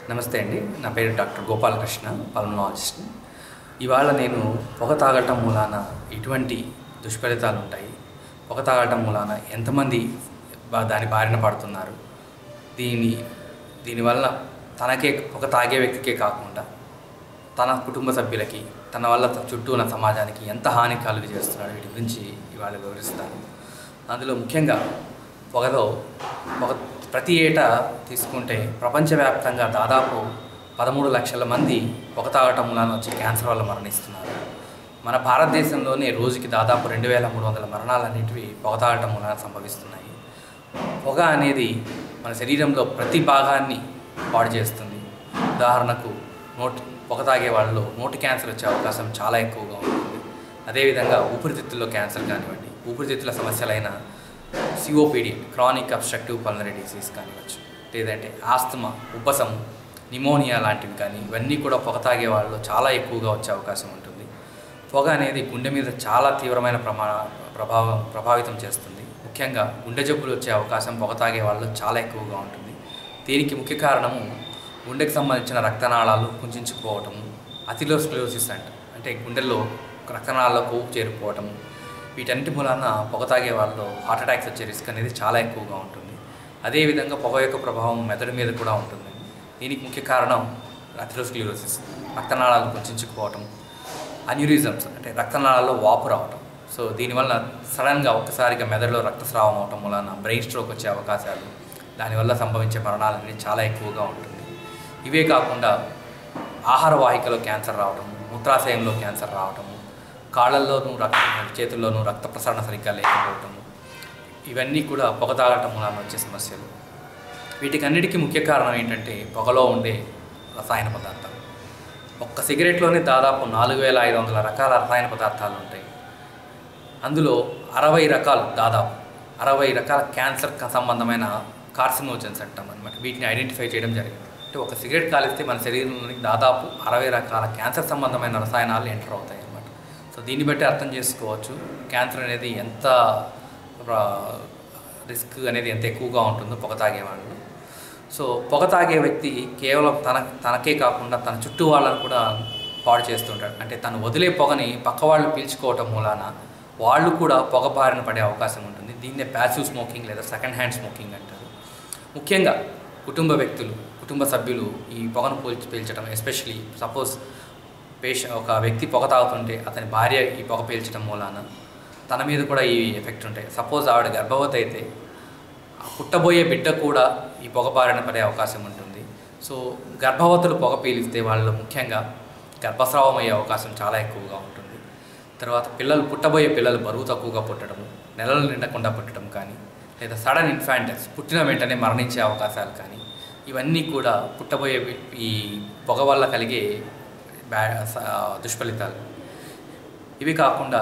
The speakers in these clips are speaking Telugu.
నమస్తే అండి నా పేరు డాక్టర్ గోపాలకృష్ణ పల్మనాలజిస్ట్ ఇవాళ నేను పొగ తాగటం మూలాన ఎటువంటి దుష్ఫలితాలు ఉంటాయి పొగ తాగటం మూలాన ఎంతమంది బా- దాని బారిన పడుతున్నారు దీని దీనివల్ల తనకే పొగ తాగే వ్యక్తికే కాకుండా తన కుటుంబ సభ్యులకి తన వల్ల త- చుట్టూ ఉన్న సమాజానికి ఎంత హాని కలుగు చేస్తున్నాడు వీటి గురించి ఇవాళ వివరిస్తాను అందులో ముఖ్యంగా పొగలో పొగ ప్రతి ఏటా తీసుకుంటే ప్రపంచవ్యాప్తంగా దాదాపు పదమూడు లక్షల మంది పొగ తాగటం మూలాన వచ్చి క్యాన్సర్ వల్ల మరణిస్తున్నారు మన భారతదేశంలోనే రోజుకి దాదాపు రెండు వేల మూడు వందల మరణాలన్నిటివి పొగ తాగటం మూలాన సంభవిస్తున్నాయి పొగ అనేది మన శరీరంలో ప్రతి భాగాన్ని పాడు చేస్తుంది ఉదాహరణకు నోటి పొగ తాగే వాళ్ళలో నోటి క్యాన్సర్ వచ్చే అవకాశం చాలా ఎక్కువగా ఉంటుంది అదేవిధంగా ఊపిరితిత్తుల్లో క్యాన్సర్ కానివ్వండి ఊపిరితిత్తుల సమస్యలైన COPD chronic obstructive pulmonary disease కానివచ్చు లేదంటే ఆస్తమా ఉబ్బసం నిమోనియా లాంటివి కానీ ఇవన్నీ కూడా పొగ తాగే వాళ్ళలో చాలా ఎక్కువగా వచ్చే అవకాశం ఉంటుంది పొగ అనేది గుండె మీద చాలా తీవ్రమైన ప్రమా ప్రభావం ప్రభావితం చేస్తుంది ముఖ్యంగా గుండె జబ్బులు వచ్చే అవకాశం పొగ తాగే వాళ్ళు చాలా ఎక్కువగా ఉంటుంది దీనికి ముఖ్య కారణము గుండెకి సంబంధించిన రక్తనాళాలు కుంచుకుపోవటము అథిలోస్క్లోసిస్ అంట అంటే గుండెల్లో రక్తనాళాల్లో కొవ్వు చేరుకోవటము వీటన్నిటి మూలాన పొగ తాగే వాళ్ళలో హార్ట్ అటాక్స్ వచ్చే రిస్క్ అనేది చాలా ఎక్కువగా ఉంటుంది అదేవిధంగా పొగ యొక్క ప్రభావం మెదడు మీద కూడా ఉంటుంది దీనికి ముఖ్య కారణం అథిలోస్క్లిరోసిస్ రక్తనాళాలు కుంచుకుపోవటం అన్యూరిజమ్స్ అంటే రక్తనాళాల్లో వాపు రావటం సో దీనివల్ల సడన్గా ఒక్కసారిగా మెదడులో రక్తస్రావం అవటం వలన బ్రెయిన్ స్ట్రోక్ వచ్చే అవకాశాలు దానివల్ల సంభవించే మరణాలు అనేది చాలా ఎక్కువగా ఉంటుంది ఇవే కాకుండా ఆహార వాహికలో క్యాన్సర్ రావటం మూత్రాశయంలో క్యాన్సర్ రావటము కాళ్ళల్లోనూ రక్త చేతుల్లోనూ రక్త ప్రసరణ సరిగ్గా లేకపోవటము ఇవన్నీ కూడా పొగ తాగటం మూలాన వచ్చే సమస్యలు వీటికన్నిటికీ ముఖ్య కారణం ఏంటంటే పొగలో ఉండే రసాయన పదార్థాలు ఒక్క సిగరెట్లోనే దాదాపు నాలుగు వేల ఐదు వందల రకాల రసాయన పదార్థాలు ఉంటాయి అందులో అరవై రకాలు దాదాపు అరవై రకాల క్యాన్సర్ క- సంబంధమైన కార్సినోజన్స్ అంటాం అనమాట వీటిని ఐడెంటిఫై చేయడం జరిగింది అంటే ఒక సిగరెట్ కాలిస్తే మన శరీరంలోనికి దాదాపు అరవై రకాల క్యాన్సర్ సంబంధమైన రసాయనాలు ఎంటర్ అవుతాయి అన్నమాట సో దీన్ని బట్టి అర్థం చేసుకోవచ్చు క్యాన్సర్ అనేది ఎంత రా- రిస్క్ అనేది ఎంత ఎక్కువగా ఉంటుందో పొగ తాగే వాళ్ళు సో పొగ తాగే వ్యక్తి కేవలం తన తనకే కాకుండా తన చుట్టూ వాళ్ళని కూడా పాడు చేస్తుంటాడు అంటే తను వదిలే పొగని పక్క వాళ్ళు పీల్చుకోవటం మూలాన వాళ్ళు కూడా పొగ బారిన పడే అవకాశం ఉంటుంది దీన్నే ప్యాసివ్ స్మోకింగ్ లేదా సెకండ్ హ్యాండ్ స్మోకింగ్ అంటారు ముఖ్యంగా కుటుంబ వ్యక్తులు కుటుంబ సభ్యులు ఈ పొగను పీల్చి పీల్చడం ఎస్పెషలీ సపోజ్ పేష ఒక వ్యక్తి పొగ తాగుతుంటే అతని భార్య ఈ పొగ పీల్చడం మూలాన తన మీద కూడా ఈ ఎఫెక్ట్ ఉంటాయి సపోజ్ ఆవిడ గర్భవతి అయితే ఆ పుట్టబోయే బిడ్డ కూడా ఈ పొగ బారిన పడే అవకాశం ఉంటుంది సో గర్భవతులు పొగ పీలిస్తే వాళ్ళు ముఖ్యంగా గర్భస్రావం అయ్యే అవకాశం చాలా ఎక్కువగా ఉంటుంది తర్వాత పిల్లలు పుట్టబోయే పిల్లలు బరువు తక్కువగా పుట్టడము నెలలు నిండకుండా పుట్టడం కానీ లేదా సడన్ ఇన్ఫాంటస్ పుట్టిన వెంటనే మరణించే అవకాశాలు కానీ ఇవన్నీ కూడా పుట్టబోయే వి- ఈ పొగ వల్ల కలిగే బ్యా స- దుష్ఫలితాలు ఇవి కాకుండా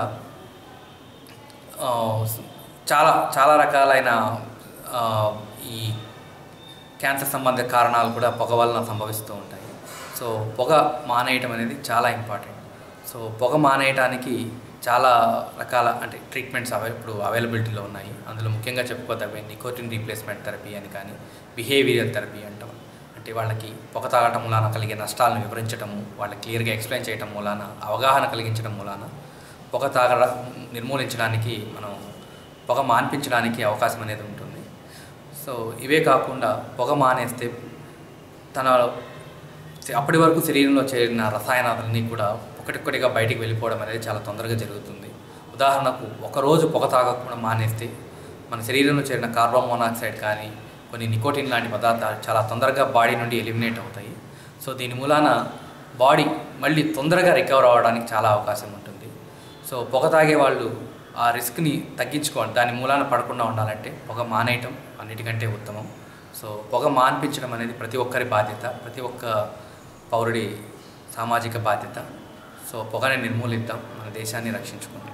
ఆ, చాలా చాలా రకాలైన ఆ, ఈ క్యాన్సర్ సంబంధ కారణాలు కూడా పొగ వలన సంభవిస్తూ ఉంటాయి సో పొగ మానేయటం అనేది చాలా ఇంపార్టెంట్ సో పొగ మానేయటానికి చాలా రకాల అంటే ట్రీట్మెంట్స్ అవై ఇప్పుడు అవైలబిలిటీలో ఉన్నాయి అందులో ముఖ్యంగా చెప్పుకోదగ్గ నికోటిన్ రీప్లేస్మెంట్ థెరపీ అని కానీ బిహేవియరల్ థెరపీ అంటాం అంటే వాళ్ళకి పొగ తాగటం మూలాన కలిగే నష్టాలను వివరించటము వాళ్ళకి క్లియర్గా ఎక్స్ప్లెయిన్ చేయటం మూలాన అవగాహన కలిగించడం మూలాన పొగ తాగ నిర్మూలించడానికి మనం పొగ మాన్పించడానికి అవకాశం అనేది ఉంటుంది సో ఇవే కాకుండా పొగ మానేస్తే తన అప్పటి వరకు శరీరంలో చేరిన రసాయనాలన్నీ కూడా ఒకటికొకటిగా బయటికి వెళ్ళిపోవడం అనేది చాలా తొందరగా జరుగుతుంది ఉదాహరణకు ఒకరోజు పొగ తాగకుండా మానేస్తే మన శరీరంలో చేరిన కార్బన్ మోనాక్సైడ్ కానీ కొన్ని నికోటిన్ లాంటి పదార్థాలు చాలా తొందరగా బాడీ నుండి ఎలిమినేట్ అవుతాయి సో దీని మూలాన బాడీ మళ్ళీ తొందరగా రికవర్ అవ్వడానికి చాలా అవకాశం ఉంటుంది సో పొగ తాగే వాళ్ళు ఆ రిస్క్ని తగ్గించుకోండి దాని మూలాన పడకుండా ఉండాలంటే పొగ మానేయటం అన్నిటికంటే ఉత్తమం సో పొగ మాన్పించడం అనేది ప్రతి ఒక్కరి బాధ్యత ప్రతి ఒక్క పౌరుడి సామాజిక బాధ్యత సో పొగని నిర్మూలిద్దాం మన దేశాన్ని రక్షించుకుందాం